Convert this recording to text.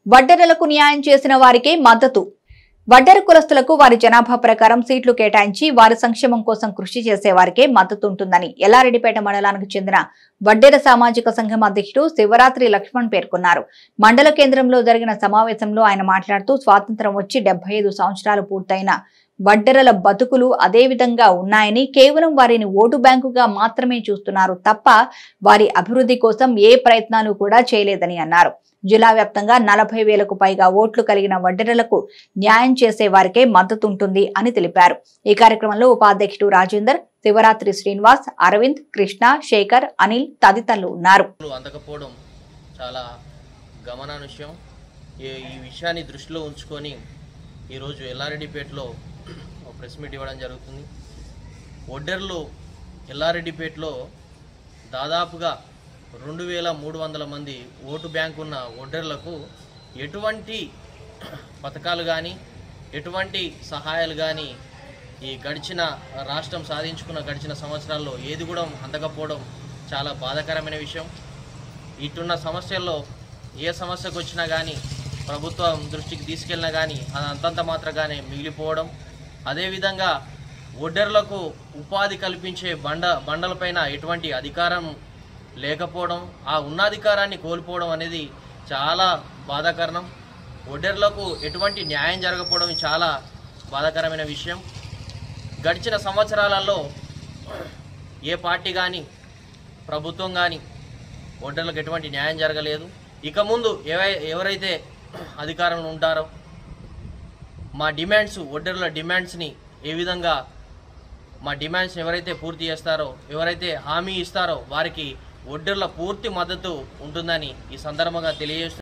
వడ్డెరలకు న్యాయం చేసిన వారికే మద్దతు వడ్డెర కులస్తులకు వారి జనాభా ప్రకారం సీట్లు కేటాయించి వారి సంక్షేమం కోసం కృషి చేసే వారికే మద్దతు ఉంటుందని ఎల్లారెడ్డిపేట మండలానికి చెందిన వడ్డెర సామాజిక సంఘం అధ్యక్షుడు శివరాత్రి లక్ష్మణ్ పేర్కొన్నారు మండల కేంద్రంలో జరిగిన సమావేశంలో ఆయన మాట్లాడుతూ స్వాతంత్రం వచ్చి డెబ్బై సంవత్సరాలు పూర్తయిన వడ్డెరల బతుకులు అదే విధంగా ఉన్నాయని కేవలం వారిని ఓటు బ్యాంకుగా మాత్రమే చూస్తున్నారు తప్ప వారి అభివృద్ధి కోసం ఏ ప్రయత్నాలు కూడా చేయలేదని అన్నారు జిల్లా వ్యాప్తంగా నలభై వేలకు పైగా ఓట్లు కలిగిన వడ్డెరలకు న్యాయం చేసే వారికే మద్దతు ఉంటుంది అని తెలిపారు ఈ కార్యక్రమంలో ఉపాధ్యక్షుడు రాజేందర్ శివరాత్రి శ్రీనివాస్ అరవింద్ కృష్ణ శేఖర్ అనిల్ తదితరులు ఉన్నారు డబ్బులు అందకపోవడం చాలా గమనానుష్యం ఈ ఈ విషయాన్ని దృష్టిలో ఉంచుకొని ఈరోజు ఎల్లారెడ్డిపేటలో ఒక ప్రెస్ మీట్ ఇవ్వడం జరుగుతుంది ఒడ్డెర్లు ఎల్లారెడ్డిపేటలో దాదాపుగా రెండు వేల మూడు వందల మంది ఓటు బ్యాంక్ ఉన్న ఒడ్డెర్లకు ఎటువంటి పథకాలు కానీ ఎటువంటి సహాయాలు కానీ ఈ గడిచిన రాష్ట్రం సాధించుకున్న గడిచిన సంవత్సరాల్లో ఏది కూడా అందకపోవడం చాలా బాధాకరమైన విషయం ఇటున్న సమస్యల్లో ఏ సమస్యకు వచ్చినా కానీ ప్రభుత్వం దృష్టికి తీసుకెళ్ళినా కానీ అది అంతంత మాత్రగానే మిగిలిపోవడం అదేవిధంగా ఒడ్డర్లకు ఉపాధి కల్పించే బండ బండలపైన ఎటువంటి అధికారం లేకపోవడం ఆ ఉన్న అధికారాన్ని కోల్పోవడం అనేది చాలా బాధాకరణం ఒడ్డర్లకు ఎటువంటి న్యాయం జరగకపోవడం చాలా బాధాకరమైన విషయం గడిచిన సంవత్సరాలలో ఏ పార్టీ కానీ ప్రభుత్వం కానీ ఓటర్లకు ఎటువంటి న్యాయం జరగలేదు ఇక ముందు ఎవై ఎవరైతే అధికారంలో ఉంటారో మా డిమాండ్స్ ఓటర్ల డిమాండ్స్ని ఏ విధంగా మా డిమాండ్స్ని ఎవరైతే పూర్తి చేస్తారో ఎవరైతే హామీ ఇస్తారో వారికి ఒడ్డర్ల పూర్తి మద్దతు ఉంటుందని ఈ సందర్భంగా తెలియజేస్తూ